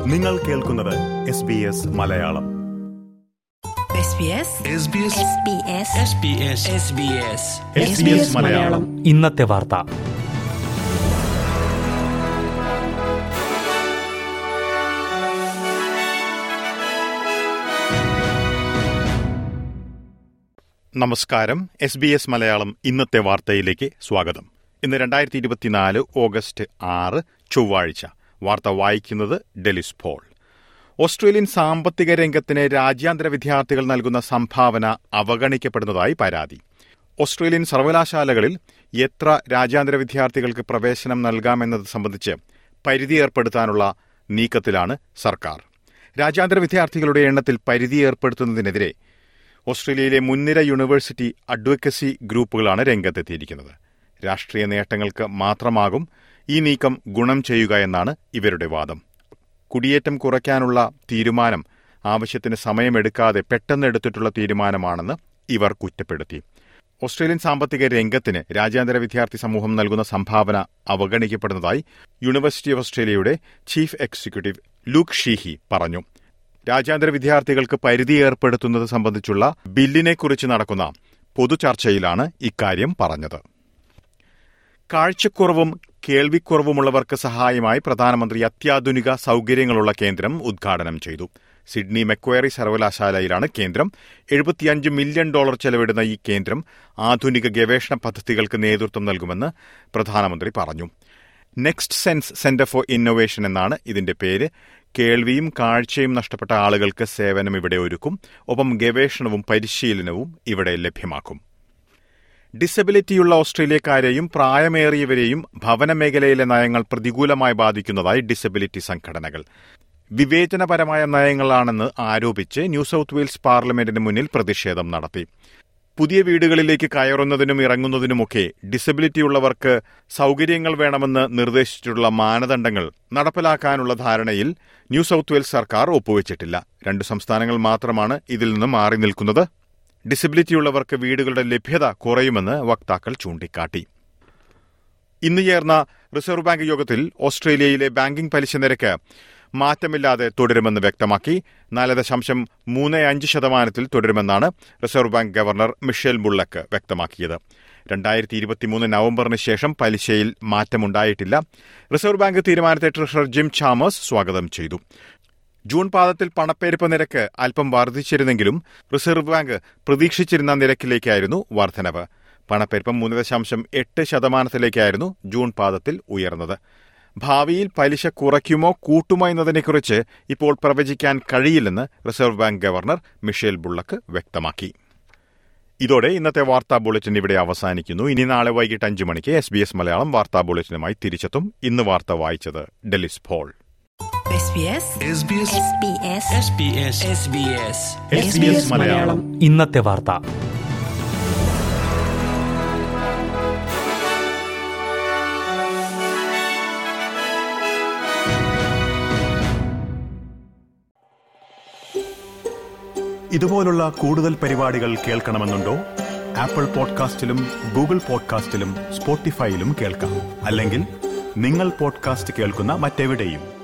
നിങ്ങൾ കേൾക്കുന്നത് S B S Malayalam SBS Malayalam ഇന്നത്തെ വാർത്ത നമസ്കാരം എസ് ബി എസ് മലയാളം ഇന്നത്തെ വാർത്തയിലേക്ക് സ്വാഗതം ഇന്ന് രണ്ടായിരത്തി ഇരുപത്തിനാല് ഓഗസ്റ്റ് ആറ് ചൊവ്വാഴ്ച വാർത്ത വായിക്കുന്നത് ഡെലിസ് പോൾ ഓസ്ട്രേലിയൻ സാമ്പത്തിക രംഗത്തിന് രാജ്യാന്തര വിദ്യാർത്ഥികൾ നൽകുന്ന സംഭാവന അവഗണിക്കപ്പെടുന്നതായി പരാതി ഓസ്ട്രേലിയൻ സർവകലാശാലകളിൽ എത്ര രാജ്യാന്തര വിദ്യാർത്ഥികൾക്ക് പ്രവേശനം നൽകാമെന്നത് സംബന്ധിച്ച് പരിധി ഏർപ്പെടുത്താനുള്ള നീക്കത്തിലാണ് സർക്കാർ രാജ്യാന്തര വിദ്യാർത്ഥികളുടെ എണ്ണത്തിൽ പരിധി ഏർപ്പെടുത്തുന്നതിനെതിരെ ഓസ്ട്രേലിയയിലെ മുൻനിര യൂണിവേഴ്സിറ്റി അഡ്വക്കസി ഗ്രൂപ്പുകളാണ് രംഗത്തെത്തിയിരിക്കുന്നത് രാഷ്ട്രീയ നേട്ടങ്ങൾക്ക് മാത്രമാകും ഈ നീക്കം ഗുണം ചെയ്യുക എന്നാണ് ഇവരുടെ വാദം കുടിയേറ്റം കുറയ്ക്കാനുള്ള തീരുമാനം ആവശ്യത്തിന് സമയമെടുക്കാതെ പെട്ടെന്ന് എടുത്തിട്ടുള്ള തീരുമാനമാണെന്ന് ഇവർ കുറ്റപ്പെടുത്തി ഓസ്ട്രേലിയൻ സാമ്പത്തിക രംഗത്തിന് രാജ്യാന്തര വിദ്യാർത്ഥി സമൂഹം നൽകുന്ന സംഭാവന അവഗണിക്കപ്പെടുന്നതായി യൂണിവേഴ്സിറ്റി ഓഫ് ഓസ്ട്രേലിയയുടെ ചീഫ് എക്സിക്യൂട്ടീവ് ലൂക്ക് ഷീഹി പറഞ്ഞു രാജ്യാന്തര വിദ്യാർത്ഥികൾക്ക് പരിധി ഏർപ്പെടുത്തുന്നത് സംബന്ധിച്ചുള്ള ബില്ലിനെക്കുറിച്ച് നടക്കുന്ന പൊതുചർച്ചയിലാണ് ഇക്കാര്യം പറഞ്ഞത് കാഴ്ചക്കുറവും കേൾവിക്കുറവുമുള്ളവർക്ക് സഹായമായി പ്രധാനമന്ത്രി അത്യാധുനിക സൌകര്യങ്ങളുള്ള കേന്ദ്രം ഉദ്ഘാടനം ചെയ്തു സിഡ്നി മെക്വയറി സർവകലാശാലയിലാണ് കേന്ദ്രം എഴുപത്തിയഞ്ച് മില്യൺ ഡോളർ ചെലവിടുന്ന ഈ കേന്ദ്രം ആധുനിക ഗവേഷണ പദ്ധതികൾക്ക് നേതൃത്വം നൽകുമെന്ന് പ്രധാനമന്ത്രി പറഞ്ഞു next sense centre for innovation എന്നാണ് ഇതിന്റെ പേര് കേൾവിയും കാഴ്ചയും നഷ്ടപ്പെട്ട ആളുകൾക്ക് സേവനം ഇവിടെ ഒരുക്കും ഒപ്പം ഗവേഷണവും പരിശീലനവും ഇവിടെ ലഭ്യമാക്കും ഡിസബിലിറ്റിയുള്ള ഓസ്ട്രേലിയക്കാരെയും പ്രായമേറിയവരെയും ഭവന മേഖലയിലെ നയങ്ങൾ പ്രതികൂലമായി ബാധിക്കുന്നതായി ഡിസബിലിറ്റി സംഘടനകൾ വിവേചനപരമായ നയങ്ങളാണെന്ന് ആരോപിച്ച് ന്യൂ സൌത്ത് വെയിൽസ് പാർലമെന്റിന് മുന്നിൽ പ്രതിഷേധം നടത്തി പുതിയ വീടുകളിലേക്ക് കയറുന്നതിനും ഇറങ്ങുന്നതിനുമൊക്കെ ഡിസബിലിറ്റിയുള്ളവർക്ക് സൌകര്യങ്ങൾ വേണമെന്ന് നിർദ്ദേശിച്ചിട്ടുള്ള മാനദണ്ഡങ്ങൾ നടപ്പിലാക്കാനുള്ള ധാരണയിൽ ന്യൂ സൌത്ത് വെയിൽസ് സർക്കാർ ഒപ്പുവച്ചിട്ടില്ല രണ്ട് സംസ്ഥാനങ്ങൾ മാത്രമാണ് ഇതിൽ നിന്ന് മാറി നിൽക്കുന്നത് ഡിസബിലിറ്റിയുള്ളവർക്ക് വീടുകളുടെ ലഭ്യത കുറയുമെന്ന് വക്താക്കൾ ചൂണ്ടിക്കാട്ടി ഇന്ന് ചേർന്ന റിസർവ് ബാങ്ക് യോഗത്തിൽ ഓസ്ട്രേലിയയിലെ ബാങ്കിംഗ് പലിശ നിരക്ക് മാറ്റമില്ലാതെ തുടരുമെന്ന് വ്യക്തമാക്കി നാല് ദശാംശം മൂന്ന് അഞ്ച് ശതമാനത്തിൽ തുടരുമെന്നാണ് reserve bank governor Michele Bullock വ്യക്തമാക്കിയത് രണ്ടായിരത്തി ഇരുപത്തിമൂന്ന് നവംബറിന് ശേഷം പലിശയിൽ മാറ്റമുണ്ടായിട്ടില്ല റിസർവ് ബാങ്ക് തീരുമാനത്തെ ട്രഷറർ ജിം ചാമേഴ്സ് സ്വാഗതം ചെയ്തു ജൂൺ പാദത്തിൽ പണപ്പെരുപ്പ നിരക്ക് അല്പം വർദ്ധിച്ചിരുന്നെങ്കിലും റിസർവ് ബാങ്ക് പ്രതീക്ഷിച്ചിരുന്ന നിരക്കിലേക്കായിരുന്നു വർധനവ് പണപ്പെരുപ്പം മൂന്ന് ദശാംശം എട്ട് ശതമാനത്തിലേക്കായിരുന്നു ജൂൺ പാദത്തിൽ ഉയർന്നത് ഭാവിയിൽ പലിശ കുറയ്ക്കുമോ കൂട്ടുമോ എന്നതിനെക്കുറിച്ച് ഇപ്പോൾ പ്രവചിക്കാൻ കഴിയില്ലെന്ന് reserve bank governor Michele Bullock വ്യക്തമാക്കി ഇതോടെ ഇന്നത്തെ വാർത്താ ബുള്ളറ്റിൻ ഇവിടെ അവസാനിക്കുന്നു ഇനി നാളെ വൈകിട്ട് അഞ്ചു മണിക്ക് എസ് ബി എസ് മലയാളം വാർത്താ ബുള്ളറ്റിനുമായി തിരിച്ചെത്തും ഇന്ന് വാർത്ത വായിച്ചത് ഡെലിസ് ഫോൾ SBS മലയാളം ഇന്നത്തെ വാർത്ത ഇതുപോലുള്ള കൂടുതൽ പരിപാടികൾ കേൾക്കണമെന്നുണ്ടോ ആപ്പിൾ പോഡ്കാസ്റ്റിലും ഗൂഗിൾ പോഡ്കാസ്റ്റിലും സ്പോട്ടിഫൈയിലും കേൾക്കാം അല്ലെങ്കിൽ നിങ്ങൾ പോഡ്കാസ്റ്റ് കേൾക്കുന്ന മറ്റെവിടെയും